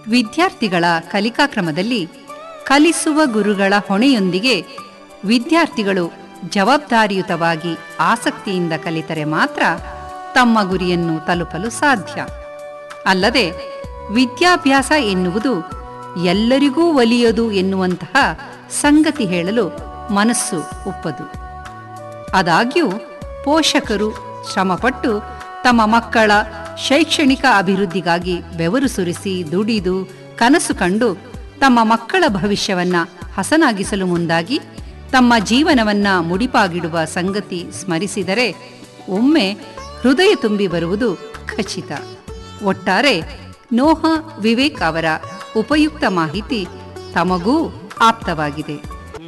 ವಿದ್ಯಾರ್ಥಿಗಳ ಕಲಿಕಾ ಕ್ರಮದಲ್ಲಿ ಕಲಿಸುವ ಗುರುಗಳ ಹೊಣೆಯೊಂದಿಗೆ ವಿದ್ಯಾರ್ಥಿಗಳು ಜವಾಬ್ದಾರಿಯುತವಾಗಿ ಆಸಕ್ತಿಯಿಂದ ಕಲಿತರೆ ಮಾತ್ರ ತಮ್ಮ ಗುರಿಯನ್ನು ತಲುಪಲು ಸಾಧ್ಯ ಅಲ್ಲದೆ ವಿದ್ಯಾಭ್ಯಾಸ ಎನ್ನುವುದು ಎಲ್ಲರಿಗೂ ಒಲಿಯದು ಎನ್ನುವಂತಹ ಸಂಗತಿ ಹೇಳಲು ಮನಸ್ಸು ಒಪ್ಪದು ಆದಾಗ್ಯೂ ಪೋಷಕರು ಶ್ರಮಪಟ್ಟು ತಮ್ಮ ಮಕ್ಕಳ ಶೈಕ್ಷಣಿಕ ಅಭಿವೃದ್ಧಿಗಾಗಿ ಬೆವರು ಸುರಿಸಿ ದುಡಿದು ಕನಸು ಕಂಡು ತಮ್ಮ ಮಕ್ಕಳ ಭವಿಷ್ಯವನ್ನ ಹಸನಾಗಿಸಲು ಮುಂದಾಗಿ ತಮ್ಮ ಜೀವನವನ್ನ ಮುಡಿಪಾಗಿಡುವ ಸಂಗತಿ ಸ್ಮರಿಸಿದರೆ ಒಮ್ಮೆ ಹೃದಯ ತುಂಬಿ ಬರುವುದು ಖಚಿತ ಒಟ್ಟಾರೆ ನೋಹ ವಿವೇಕ್ ಅವರ ಉಪಯುಕ್ತ ಮಾಹಿತಿ ತಮಗೂ ಆಪ್ತವಾಗಿದೆ